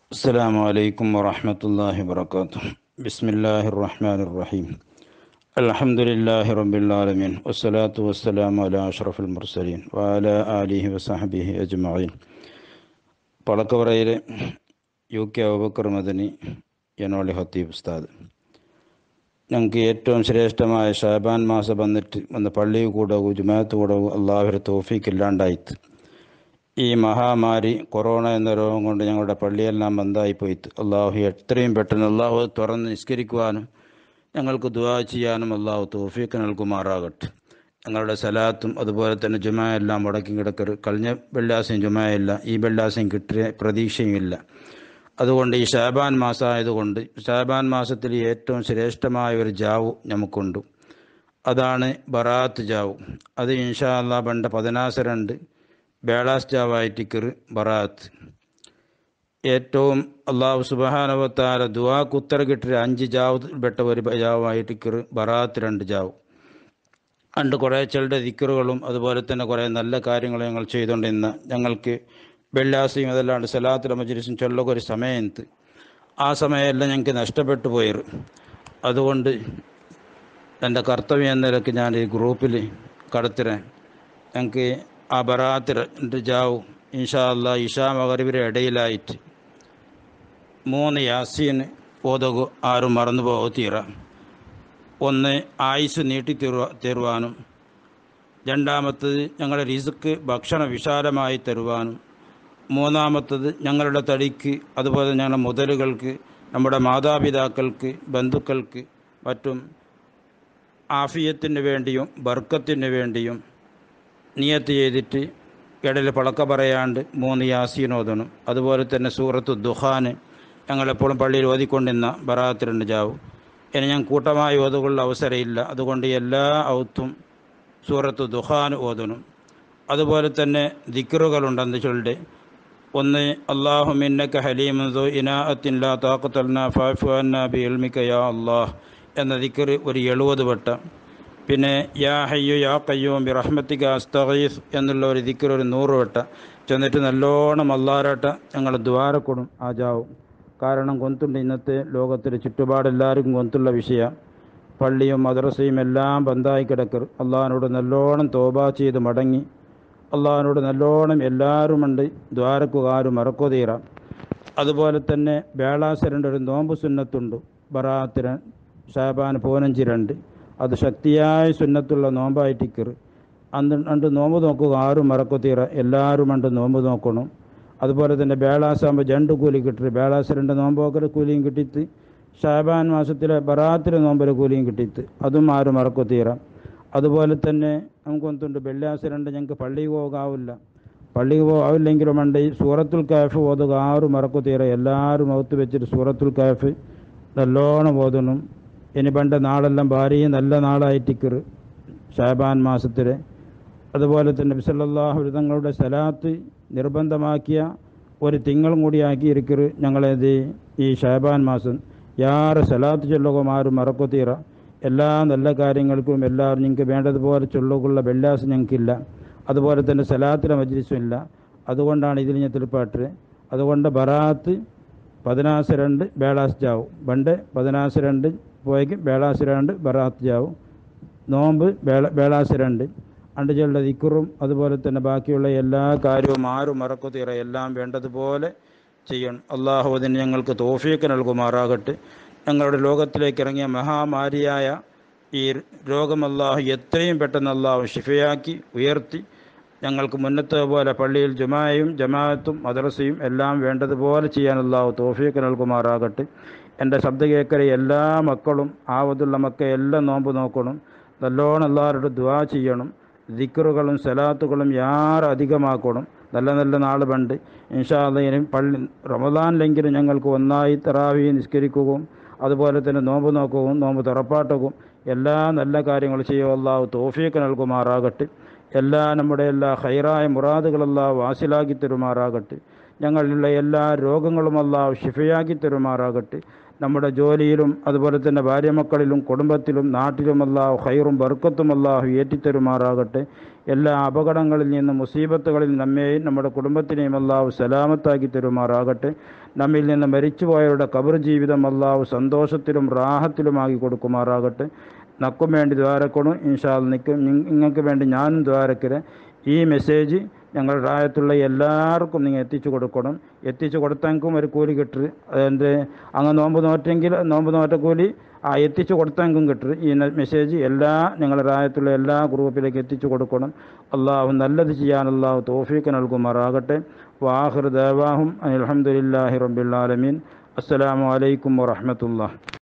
السلام عليكم ورحمة الله وبركاته بسم الله الرحمن الرحيم الحمد لله رب العالمين والصلاة والسلام على أشرف المرسلين وعلى آله وصحبه أجمعين പളക്കവറയിലെ U K Abubakar Madani എന്നോളി ഹത്തീബ് ഉസ്താദ് ഞങ്ങൾക്ക് ഏറ്റവും ശ്രേഷ്ഠമായ ഷാബാൻ മാസം വന്നിട്ട് വന്ന് പള്ളി കൂടവും ജുമാത്ത് കൂടവും അള്ളാഹുര തോഫീക്ക് ഇല്ലാണ്ടായിട്ട് ഈ മഹാമാരി കൊറോണ എന്ന രോഗം കൊണ്ട് ഞങ്ങളുടെ പള്ളിയെല്ലാം ബന്ധായി പോയിട്ട് അള്ളാഹു എത്രയും പെട്ടെന്ന് അള്ളാഹു തുറന്ന് നിസ്കരിക്കുവാനും ഞങ്ങൾക്ക് ദുവാ ചെയ്യാനും അള്ളാഹു തോഫീക്ക് നൽകുമാറാകട്ടെ ഞങ്ങളുടെ സലാത്തും അതുപോലെ തന്നെ ജുമാ എല്ലാം മുടക്കി കിടക്കരുത് കഴിഞ്ഞ വെള്ളിയാസം ജുമായില്ല ഈ വെള്ളിയാസം കിട്ടിയ പ്രതീക്ഷയുമില്ല അതുകൊണ്ട് ഈ ഷാബാൻ മാസമായതുകൊണ്ട് ഷാബാൻ മാസത്തിൽ ഏറ്റവും ശ്രേഷ്ഠമായ ഒരു ജാവ് നമുക്കുണ്ട് അതാണ് ബറാത്ത് ജാവ് അത് ഇൻഷാ അല്ലാ പണ്ട് പതിനാസരണ്ട് ബേളാസ് ജാവായിട്ടിക്കർ ബറാത്ത് ഏറ്റവും അള്ളാഹു സുബാനവത്താല ദുവാക്ക് ഉത്തര കിട്ടിയ അഞ്ച് ജാവ് പെട്ട ഒരു ജാവായിട്ടിക്കർ ബറാത്ത് രണ്ട് ജാവ് അണ്ട് കുറേ ചിലരുടെ ദിക്കറുകളും അതുപോലെ തന്നെ കുറേ നല്ല കാര്യങ്ങൾ ഞങ്ങൾ ചെയ്തുകൊണ്ടിരുന്ന ഞങ്ങൾക്ക് വെള്ളാസയും അതല്ലാണ്ട് സലാത്തുല മജ്ലിസും ചൊല്ലൊക്കെ ഒരു സമയത്ത് ആ സമയമെല്ലാം ഞങ്ങൾക്ക് നഷ്ടപ്പെട്ടു പോയത് അതുകൊണ്ട് എൻ്റെ കർത്തവ്യം എന്ന നിലയ്ക്ക് ഞാൻ ഈ ഗ്രൂപ്പിൽ കടത്തിരാൻ ഞങ്ങൾക്ക് ആ ബറാത്ത് ജാവ് ഇൻഷാ അല്ലാ ഇഷാ മകറിവിൻ്റെ ഇടയിലായിട്ട് മൂന്ന് യാസീന് ഓതകു ആരും മറന്നു പോകത്തീറ ഒന്ന് ആയുസ് നീട്ടി തരുവാ തരുവാനും രണ്ടാമത്തത് ഞങ്ങളുടെ റിസുക്ക് ഭക്ഷണ വിശാലമായി തരുവാനും മൂന്നാമത്തത് ഞങ്ങളുടെ തടിക്ക് അതുപോലെ ഞങ്ങളുടെ മുതലുകൾക്ക് നമ്മുടെ മാതാപിതാക്കൾക്ക് ബന്ധുക്കൾക്ക് മറ്റും ആഫിയത്തിന് വേണ്ടിയും ബർക്കത്തിന് വേണ്ടിയും നിയത്ത് ചെയ്തിട്ട് ഇടയിൽ പളക്ക പറയാണ്ട് മൂന്ന് യാസീനോദനും അതുപോലെ തന്നെ സൂറത്ത് ദുഹാന് ഞങ്ങളെപ്പോഴും പള്ളിയിൽ ഓതിക്കൊണ്ടിരുന്ന ബറാത്തിരണ്ട് ജാവും ഇനി ഞാൻ കൂട്ടമായി ഓതുകളുടെ അവസരമില്ല അതുകൊണ്ട് എല്ലാ ഔത്തും സൂറത്ത് ദുഹാൻ ഓതനും അതുപോലെ തന്നെ ദിക്കറുകളുണ്ട് അന്തച്ചുകളുടെ ഒന്ന് അള്ളാഹു മിന്നക്ക ഹലീമു ഇനാഅത്തിൻ ലാ താക്കത്തൽന ഫാഫു അന്ന ബി എൽമിക്ക യാ അള്ളാഹ് എന്ന ദിക്കറ് ഒരു എഴുപത് വട്ടം പിന്നെ യാ ഹയ്യു യാ കയ്യൂം ബി റഹ്മത്തിക അസ്തഖീസ് എന്നുള്ള ഒരു ദിക്കർ ഒരു നൂറ് വട്ടം ചെന്നിട്ട് നല്ലോണം അല്ലാരട്ട ഞങ്ങൾ ദ്വാരക്കൊടും ആജാവും കാരണം കൊന്തുണ്ട് ഇന്നത്തെ ലോകത്തിൽ ചുറ്റുപാടെല്ലാവർക്കും കൊന്തുള്ള വിഷയം പള്ളിയും മദ്രസയും എല്ലാം ബന്ധായി കിടക്കർ അള്ളാഹിനോട് നല്ലോണം തോബ ചെയ്ത് മടങ്ങി അള്ളാഹിനോട് നല്ലോണം എല്ലാവരുമുണ്ട് ദ്വാരക്കുകാരും മറക്കുതീറാം അതുപോലെ തന്നെ വേളാസരൻ്റെ ഒരു നോമ്പ് സുന്നത്തുണ്ട് ബറാത്തിരൻ ഷാബാൻ പതിനഞ്ച് രണ്ട് അത് ശക്തിയായ സുന്നത്തുള്ള നോമ്പായിട്ടിക്കർ അന്ന് രണ്ട് നോമ്പ് നോക്കുക ആരും മറക്കുതീറ എല്ലാവരും ഉണ്ട് നോമ്പ് നോക്കണം അതുപോലെ തന്നെ ബേളാസാകുമ്പോൾ രണ്ട് കൂലി കിട്ടി ബേളാസ് രണ്ട് നോമ്പോക്കര കൂലിയും കിട്ടിയിട്ട് ഷാബാൻ മാസത്തിലെ ബറാത്തിലെ നോമ്പിലെ കൂലിയും കിട്ടിയിട്ട് അതും ആരും മറക്കുതീറ അതുപോലെ തന്നെ നമുക്കൊന്നുണ്ട് വെള്ളിയാഴ്ച രണ്ട് ഞങ്ങൾക്ക് പള്ളി പോകാവില്ല പള്ളി പോകാവില്ലെങ്കിലും ഉണ്ട് ഈ സൂറത്തുൽ കാഫ് ഓതുക ആരും മറക്കുതീറ എല്ലാവരും മൗത്ത് വെച്ചിട്ട് സൂറത്തുൽ കാഫ് നല്ലോണം ഓതണം ഇനി പണ്ട് നാളെല്ലാം ഭാര്യയും നല്ല നാളായിട്ടിക്കർ ഷാബാൻ മാസത്തിൽ അതുപോലെ തന്നെ ബിസല്ലാഹു തങ്ങളുടെ സലാത്ത് നിർബന്ധമാക്കിയ ഒരു തിങ്കളും കൂടി ആക്കിയിരിക്കർ ഞങ്ങളത് ഈ ഷാബാൻ മാസം യാറെ സലാത്ത് ചൊല്ലുകമാരും മറക്കുതീറ എല്ലാ നല്ല കാര്യങ്ങൾക്കും എല്ലാവരും ഞങ്ങൾക്ക് വേണ്ടതുപോലെ ചൊല്ലുകൊള്ള വെള്ളാസം ഞങ്ങൾക്കില്ല അതുപോലെ തന്നെ സലാത്തിലെ മജ്ലിസും ഇല്ല അതുകൊണ്ടാണ് ഇതിൽ ഞാൻ തിരുപ്പാട്ട് അതുകൊണ്ട് ബറാത്ത് പതിനാസ് രണ്ട് ബേളാസ് ജാവും പണ്ട് പതിനാസ് രണ്ട് പോയേക്ക് ബേളാസ് രണ്ട് ബറാത്ത് ജാവും നോമ്പ് ബേള ബേളാസ് രണ്ട് അണ്ടുചെള്ള ദിക്കുറും അതുപോലെ തന്നെ ബാക്കിയുള്ള എല്ലാ കാര്യവും ആരും മറക്കുതീറ എല്ലാം വേണ്ടതുപോലെ ചെയ്യണം അള്ളാഹു അതിന് ഞങ്ങൾക്ക് തോഫിയൊക്കെ നൽകുമാറാകട്ടെ ഞങ്ങളുടെ ലോകത്തിലേക്ക് ഇറങ്ങിയ മഹാമാരിയായ ഈ രോഗം അള്ളാഹു എത്രയും പെട്ടെന്ന് അള്ളാഹു ഷിഫയാക്കി ഉയർത്തി ഞങ്ങൾക്ക് മുന്നത്തെ പോലെ പള്ളിയിൽ ജുമായും ജമാഅത്തും മദ്രസയും എല്ലാം വേണ്ടതുപോലെ ചെയ്യാൻ അള്ളാഹു തോഫിയൊക്കെ നൽകുമാറാകട്ടെ എൻ്റെ ശബ്ദ കേൾക്കരെ എല്ലാ മക്കളും ആവതുള്ള മക്ക എല്ലാം നോമ്പ് നോക്കണം നല്ലോണം എല്ലാവരുടെ ദ്വാ ചെയ്യണം ദിക്കറുകളും സലാത്തുകളും യാറെ അധികമാക്കണം നല്ല നല്ല നാൾ പണ്ട് ഇൻഷാല്ലയും പള്ളി റമദാനിലെങ്കിലും ഞങ്ങൾക്ക് ഒന്നായി തറാവി നിസ്കരിക്കുകയും അതുപോലെ തന്നെ നോമ്പ് നോക്കുകയും നോമ്പ് തുറപ്പാട്ടവും എല്ലാ നല്ല കാര്യങ്ങൾ ചെയ്യുക അള്ളാഹു തോഫിയൊക്കെ നൽകുമാറാകട്ടെ എല്ലാ നമ്മുടെ എല്ലാ ഹൈറായ മുറാദുകളെല്ലാം വാസിലാക്കി തരുമാറാകട്ടെ ഞങ്ങളിലുള്ള എല്ലാ രോഗങ്ങളും അള്ളാഹു ഷിഫയാക്കി തരുമാറാകട്ടെ നമ്മുടെ ജോലിയിലും അതുപോലെ തന്നെ ഭാര്യമക്കളിലും കുടുംബത്തിലും നാട്ടിലും അല്ലാഹു ഹൈറും ബർക്കത്തും അല്ലാഹു ഏറ്റിത്തരുമാറാകട്ടെ എല്ലാ അപകടങ്ങളിൽ നിന്നും മുസീബത്തുകളിൽ നമ്മെയും നമ്മുടെ കുടുംബത്തിനെയും അല്ലാഹു സലാമത്താക്കി തരുമാറാകട്ടെ നമ്മിൽ നിന്ന് മരിച്ചുപോയവരുടെ കബർ ജീവിതം അല്ലാഹു സന്തോഷത്തിലും റാഹത്തിലുമാക്കി കൊടുക്കുമാറാകട്ടെ നക്കും വേണ്ടി ദ്വാരക്കണം ഇൻഷാൽ നിൽക്കും നിങ്ങൾക്ക് വേണ്ടി ഞാനും ദ്വാരക്കരെ ഈ മെസ്സേജ് ഞങ്ങളുടെ പ്രായത്തുള്ള എല്ലാവർക്കും നിങ്ങൾ എത്തിച്ചു കൊടുക്കണം എത്തിച്ചു കൊടുത്തെങ്കിലും ഒരു കൂലി കിട്ടു അതിൻ്റെ അങ്ങ് നോമ്പ് നോറ്റെങ്കിൽ നോമ്പ് നോറ്റ കൂലി ആ എത്തിച്ചു കൊടുത്തെങ്കിലും കിട്ടും ഈ ന- മെസ്സേജ് എല്ലാ ഞങ്ങളുടെ പ്രായത്തുള്ള എല്ലാ ഗ്രൂപ്പിലേക്ക് എത്തിച്ചു കൊടുക്കണം അള്ളാഹു നല്ലത് ചെയ്യാൻ അള്ളാഹു തോഫീക്ക് നൽകുമാറാകട്ടെ വാഹിർ ദേവാഹും അലഹമുല്ലാഹി റബ്ബിൽ ആലമീൻ അസ്സലാമു അലൈക്കും വറഹമത്തുള്ള